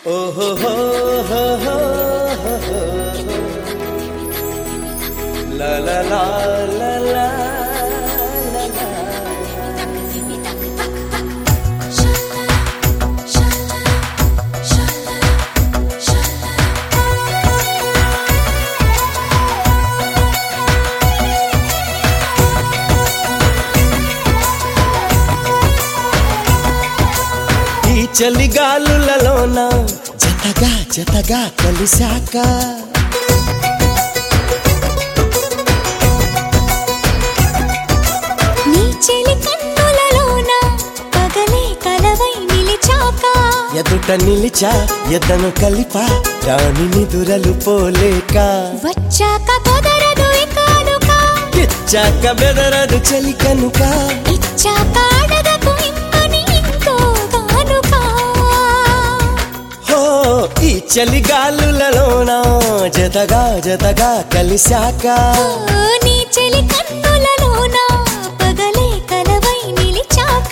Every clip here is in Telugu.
ఓహో హో హో హో హో హో. లా లా లా లా లా లా లా. ఈ చలిగాలులలోన జతగా జతగా కలిశాక నీ చెలి కన్నులలోన పగలే కలవై నిలిచాక ఎదుట నిలిచా ఎదను కలిపా రాణి నిదురలు పోలేక వచ్చాక కుదరదు ఇకానుక ఇచ్చాక బెదరదు చలి కనుక ఇచ్చాక అడగకు ఇమ్మని ఇంకో కానుక హో ఈ చలిగాలులలోన జతగా జతగా కలిశాక ఓ, నీ చెలి కన్నులలోన పగలే కలవై నిలిచాక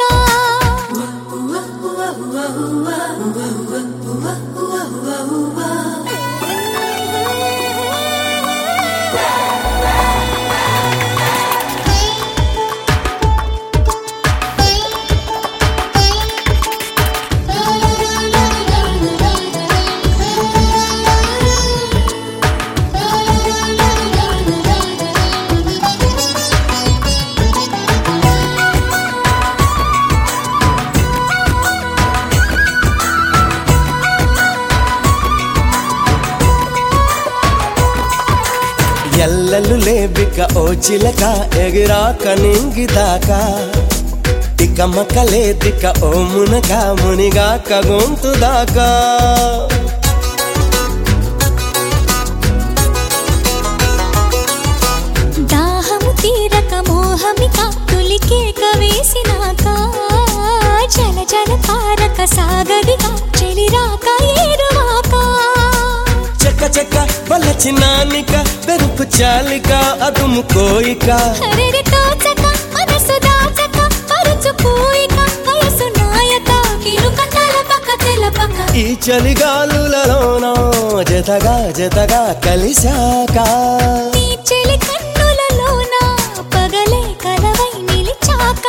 ఎల్లలు లేబిక ఓ చిలక ఎగిరాక నింగిదాకా తికమక లేదిక ఓ మునక మునిగాక గొంతు దాకా దాహము తీరక మోహమిక తులికేక వేసినాక జల జల పారక సాగదిక చెలిరాక ఏరువాక చెక్క చెక్క వల్ల చిన్నానిక పెరుపు చాలిక అదుము కోయిక హరిరి తోచక మనసు దాచక పరుచు పూయిక వయసు నాయక కిరుక తలపక తెలపక ఈ చలిగాలులలోన జతగా జతగా కలిశాక నీ చెలి కన్నులలోన పగలే కలవై నిలిచాక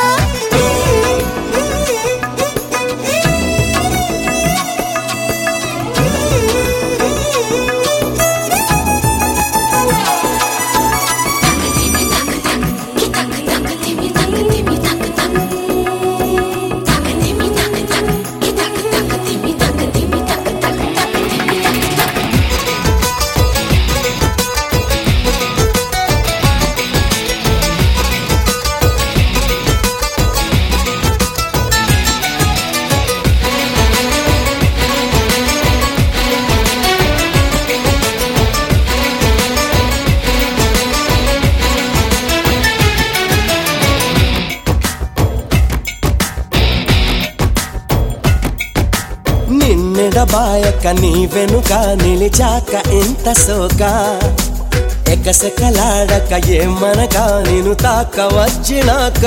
నిన్నెడబాయక నీ వెనుక నిలిచాక ఎంత సోక ఎకసెకలాడక ఏమనక నేను తాక వచ్చినాక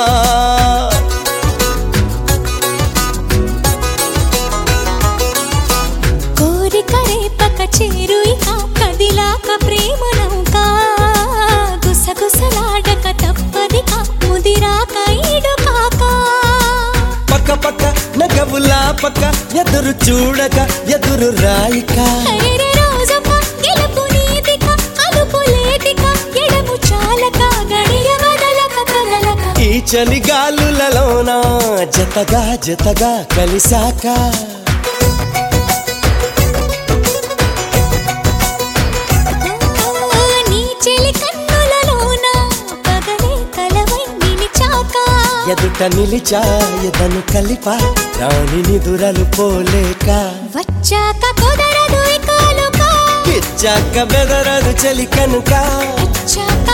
కోరిక రేపక చేరు ఇక కదిలాక ప్రేమ నౌక గుసగుసలాడక తప్పదిక ముదిరాక ఈడు కాక పక్క పక్క నగవులా పక్క ఎదురు చూడక ఎదురు రాయిక హరిరి రోజుక గెలుపు నీదిక అలుపు లేదిక ఎడము చాలక గడియ వదలక కదలక ఈ చలిగాలులలోన జతగా జతగా కలిశాక ఓ, నీ చెలి కన్నులలోన పగలే కలవై నిలిచాక ఎదుట నిలిచా ఎదను కలిపా రాణి నిదురలు పోలేక వచ్చాక కుదరదు ఇకాలుక ఇచ్చాక బెదరదు చలి కనుక ఇచ్చాక